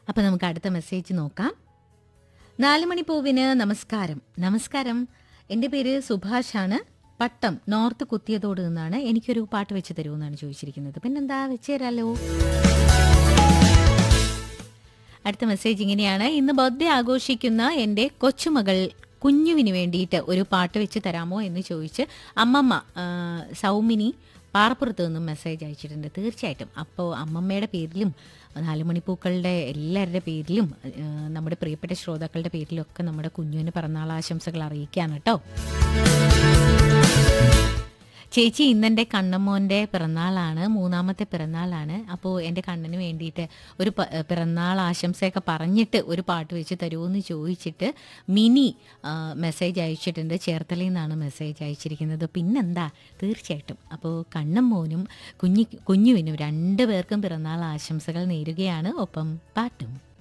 അപ്പം നമുക്ക് അടുത്ത മെസ്സേജ് നോക്കാം നാല് മണി പൂവിന് നമസ്കാരം നമസ്കാരം എൻ്റെ പേര് സുഭാഷാണ് പട്ടം നോർത്ത് കുത്തിയതോട് നിന്നാണ് എനിക്കൊരു പാട്ട് വെച്ച് തരുമെന്നാണ് ചോദിച്ചിരിക്കുന്നത് പിന്നെന്താ വെച്ച് തരാലോ അടുത്ത മെസ്സേജ് ഇങ്ങനെയാണ് ഇന്ന് ബർത്ത്ഡേ ആഘോഷിക്കുന്ന എൻ്റെ കൊച്ചുമകൾ കുഞ്ഞുവിന് വേണ്ടിയിട്ട് ഒരു പാട്ട് വെച്ച് തരാമോ എന്ന് ചോദിച്ച് അമ്മമ്മ ആ, സൗമിനി പാറപ്പുറത്ത് നിന്നും മെസ്സേജ് അയച്ചിട്ടുണ്ട് തീർച്ചയായിട്ടും അപ്പോൾ അമ്മമ്മയുടെ പേരിലും നാലുമണിപ്പൂക്കളുടെ എല്ലാവരുടെ പേരിലും ആ, നമ്മുടെ പ്രിയപ്പെട്ട ശ്രോതാക്കളുടെ പേരിലും ഒക്കെ നമ്മുടെ കുഞ്ഞുവിന് പിറന്നാൾ ആശംസകൾ അറിയിക്കുകയാണ് കേട്ടോ ചേച്ചി ഇന്നെൻ്റെ കണ്ണമ്മോൻ്റെ പിറന്നാളാണ് മൂന്നാമത്തെ പിറന്നാളാണ് അപ്പോൾ എൻ്റെ കണ്ണന് വേണ്ടിയിട്ട് ഒരു പ- പിറന്നാൾ ആശംസയൊക്കെ പറഞ്ഞിട്ട് ഒരു പാട്ട് വെച്ച് തരുമോ എന്ന് ചോദിച്ചിട്ട് മിനി ആ, മെസ്സേജ് അയച്ചിട്ടുണ്ട് ചേർത്തലയിൽ നിന്നാണ് മെസ്സേജ് അയച്ചിരിക്കുന്നത് പിന്നെന്താ തീർച്ചയായിട്ടും അപ്പോൾ കണ്ണമ്മോനും കുഞ്ഞി കുഞ്ഞുവിനും രണ്ടു പേർക്കും പിറന്നാൾ ആശംസകൾ നേരുകയാണ് ഒപ്പം പാട്ടും